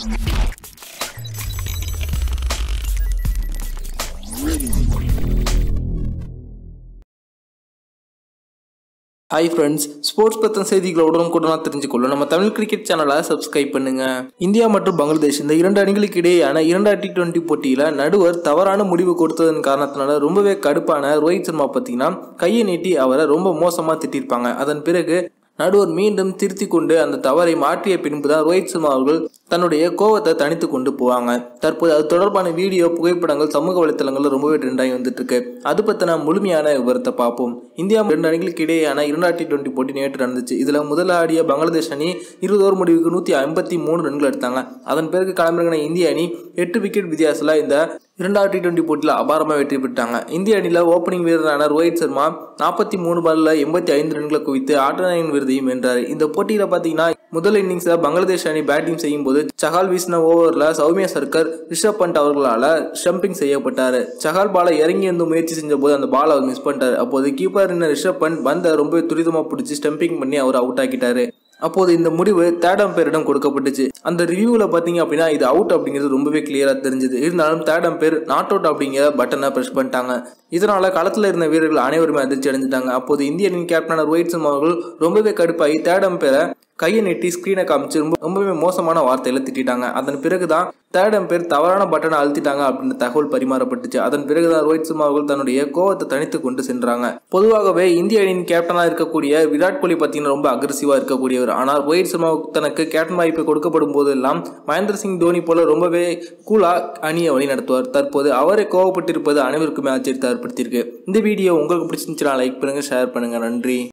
hi friends sports பற்றின செய்திகளை உடனுக்குடனாக தெரிஞ்சுக்கொள்ள நம்ம தமிழ் கிரிக்கெட் சேனலை சப்ஸ்கிரைப் பண்ணுங்க இந்தியா மற்றும் பங்களாதேஷ் இந்த இரண்டு அணிகளுக்கு இடையேயான இரண்டாயிரத்தி டுவெண்ட்டி போட்டியில் நடுவர் தவறான முடிவு கொடுத்ததன் காரணத்தினால ரொம்பவே கடுப்பான ரோஹித் சர்மா பார்த்தீங்கன்னா கையை நீட்டி அவரை ரொம்ப மோசமாக திட்டிருப்பாங்க அதன் பிறகு நடுவர் மீண்டும் திருத்தி கொண்டு அந்த தவறை மாற்றிய பின்பு தான் ரோஹித் சர்மா அவர்கள் தன்னுடைய கோவத்தை தனித்து கொண்டு போவாங்க தற்போது அது தொடர்பான வீடியோ புகைப்படங்கள் சமூக வலைத்தளங்களில் ரொம்பவே ட்ரெண்டாகி வந்துட்டு இருக்கு அது பற்றின முழுமையான விவரத்தை பார்ப்போம் இந்தியா ரெண்டு அணிகளுக்கு இடையேயான இரண்டாயிரத்தி டுவெண்ட்டி போட்டி நேற்று நடந்துச்சு இதில் முதல் ஆடிய பங்களாதேஷ் அணி இருபது ஓவர் முடிவுக்கு நூற்றி ஐம்பத்தி மூணு ரன்கள் எடுத்தாங்க அதன் பிறகு களமிறங்கின இந்திய அணி எட்டு விக்கெட் வித்தியாசத்தில் இந்த இரண்டாயிரத்தி டுவெண்ட்டி போட்டியில் அபாரமாக வெற்றி பெற்றாங்க இந்திய அணியில் ஓப்பனிங் வீரரான ரோஹித் சர்மா நாற்பத்தி மூணு பாலில் எண்பத்தி ஐந்து ரன்களை குவித்து ஆட்டநாயகன் விருதையும் வென்றார் இந்த போட்டியில் பார்த்தீங்கன்னா முதல் இன்னிங்ஸில் பங்களாதேஷ் அணி பேட்டிங் செய்யும் போது சஹால் வீசின ஓவரில் சௌமியா சர்க்கர் ரிஷப் பண்ட் அவர்களால் ஸ்டம்பிங் செய்யப்பட்டார் சஹால் பாலை இறங்கி வந்து முயற்சி செஞ்ச போது அந்த பால் அவர் மிஸ் பண்ணிட்டார் அப்போது கீப்பர் ரிஷப் பண்ட் பந்தை ரொம்பவே துரிதமாக பிடிச்சி ஸ்டம்பிங் பண்ணி அவர் அவுட் ஆக்கிட்டாரு அப்போது இந்த முடிவு தேர்ட் அம்பையரிடம் கொடுக்கப்பட்டுச்சு அந்த ரிவ்யூவில் பார்த்தீங்க அப்படின்னா இது அவுட் அப்படிங்கிறது ரொம்பவே கிளியராக தெரிஞ்சுது இருந்தாலும் தேர்ட் அம்பையர் நாட் அவுட் அப்படிங்கிற பட்டனை ப்ரெஸ் பண்ணிட்டாங்க இதனால களத்தில் இருந்த வீரர்கள் அனைவருமே அதிர்ச்சி அடைஞ்சிட்டாங்க அப்போது இந்திய அணியின் கேப்டனான ரோஹித் சர்மா அவர்கள் ரொம்பவே கடுப்பாகி தேர்ட் அம்பையரை கையை நீட்டி ஸ்க்ரீனை காமிச்சு ரொம்ப ரொம்பவே மோசமான வார்த்தையில திட்டாங்க அதன் பிறகுதான் தேர்ட் அம்பையர் தவறான பட்டனை அழுத்திட்டாங்க அப்படின்னு தகவல் பரிமாறப்பட்டுச்சு அதன் பிறகுதான் ரோஹித் சர்மா அவர்கள் தன்னுடைய கோவத்தை தனித்து கொண்டு சென்றாங்க பொதுவாகவே இந்திய அணியின் கேப்டனாக இருக்கக்கூடிய விராட் கோலி பார்த்தீங்கன்னா ரொம்ப அக்ரெசிவாக இருக்கக்கூடியவர் ஆனால் ரோஹித் சர்மா தனக்கு கேப்டன் வாய்ப்பு கொடுக்கப்படும் போதெல்லாம் மகேந்திர சிங் தோனி போல ரொம்பவே கூலா அணியை வழி நடத்துவார் தற்போது அவரை கோவப்பட்டிருப்பது அனைவருக்குமே ஆச்சரியத்தை ஏற்படுத்தியிருக்கு இந்த வீடியோ உங்களுக்கு பிடிச்சிருந்துச்சுன்னா லைக் பண்ணுங்க ஷேர் பண்ணுங்க நன்றி